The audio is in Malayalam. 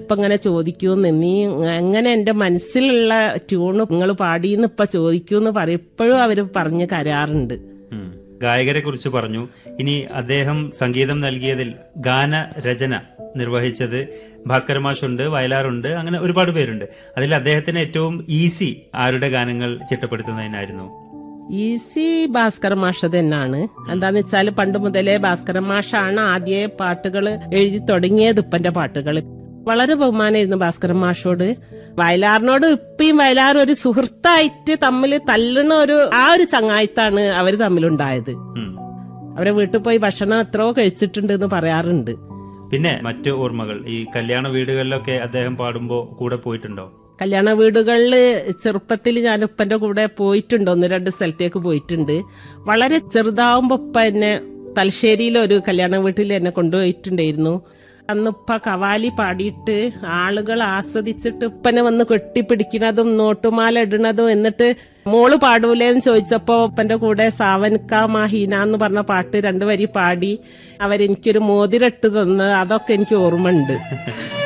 ഇപ്പൊ ഇങ്ങനെ ചോദിക്കൂന്ന് നീ എങ്ങനെ എന്റെ മനസ്സിലുള്ള ട്യൂണ് നിങ്ങൾ പാടിയെന്ന് ഇപ്പൊ ചോദിക്കൂന്ന് പറയും ഇപ്പോഴും അവര് പറഞ്ഞ് കരാറുണ്ട് ഉം. ഗായകരെ കുറിച്ച് പറഞ്ഞു ഇനി അദ്ദേഹം സംഗീതം നൽകിയതിൽ ഗാന രചന നിർവഹിച്ചത് ഭാസ്കര മാഷുണ്ട് വയലാറുണ്ട് അങ്ങനെ ഒരുപാട് പേരുണ്ട് അതിൽ അദ്ദേഹത്തിന് ഏറ്റവും ഈസി ആരുടെ ഗാനങ്ങൾ ചിട്ടപ്പെടുത്തുന്നതിനായിരുന്നു ഈസി ഭാസ്കര മാഷ തന്നെയാണ് എന്താന്ന് വെച്ചാൽ പണ്ട് മുതലേ ഭാസ്കര മാഷാണ് ആദ്യ പാട്ടുകൾ എഴുതി തുടങ്ങിയത് ഇപ്പന്റെ പാട്ടുകൾ വളരെ ബഹുമാനമായിരുന്നു ഭാസ്കര മാഷോട് വയലാറിനോട് ഇപ്പയും വയലാർ ഒരു സുഹൃത്തായിട്ട് തമ്മിൽ തല്ലണ ഒരു ആ ഒരു ചങ്ങായത്താണ് അവര് തമ്മിലുണ്ടായത് ഉം. അവരെ വീട്ടിൽ പോയി ഭക്ഷണം എത്രയോ കഴിച്ചിട്ടുണ്ട് എന്ന് പറയാറുണ്ട് പിന്നെ മറ്റ് ഓർമ്മകൾ ഈ കല്യാണ വീടുകളിലൊക്കെ അദ്ദേഹം പാടുമ്പോ കൂടെ പോയിട്ടുണ്ടോ കല്യാണ വീടുകളിൽ ചെറുപ്പത്തിൽ ഞാൻ ഉപ്പന്റെ കൂടെ പോയിട്ടുണ്ട് ഒന്ന് രണ്ട് സ്ഥലത്തേക്ക് പോയിട്ടുണ്ട് വളരെ ചെറുതാവുമ്പോ ഉപ്പ എന്നെ തലശ്ശേരിയിലെ ഒരു കല്യാണ വീട്ടിൽ എന്നെ കൊണ്ടുപോയിട്ടുണ്ടായിരുന്നു അന്ന് ഉപ്പ കവാലി പാടിയിട്ട് ആളുകൾ ആസ്വദിച്ചിട്ട് ഉപ്പനെ വന്ന് കെട്ടിപ്പിടിക്കുന്നതും നോട്ടുമാല ഇടുന്നതും എന്നിട്ട് മോള് പാടൂലേന്ന് ചോദിച്ചപ്പോ ഉപ്പന്റെ കൂടെ സാവൻക മാഹീന എന്ന് പറഞ്ഞ പാട്ട് രണ്ടു വരി പാടി അവരെനിക്കൊരു മോതിരട്ട് തന്ന് അതൊക്കെ എനിക്ക് ഓർമ്മയുണ്ട്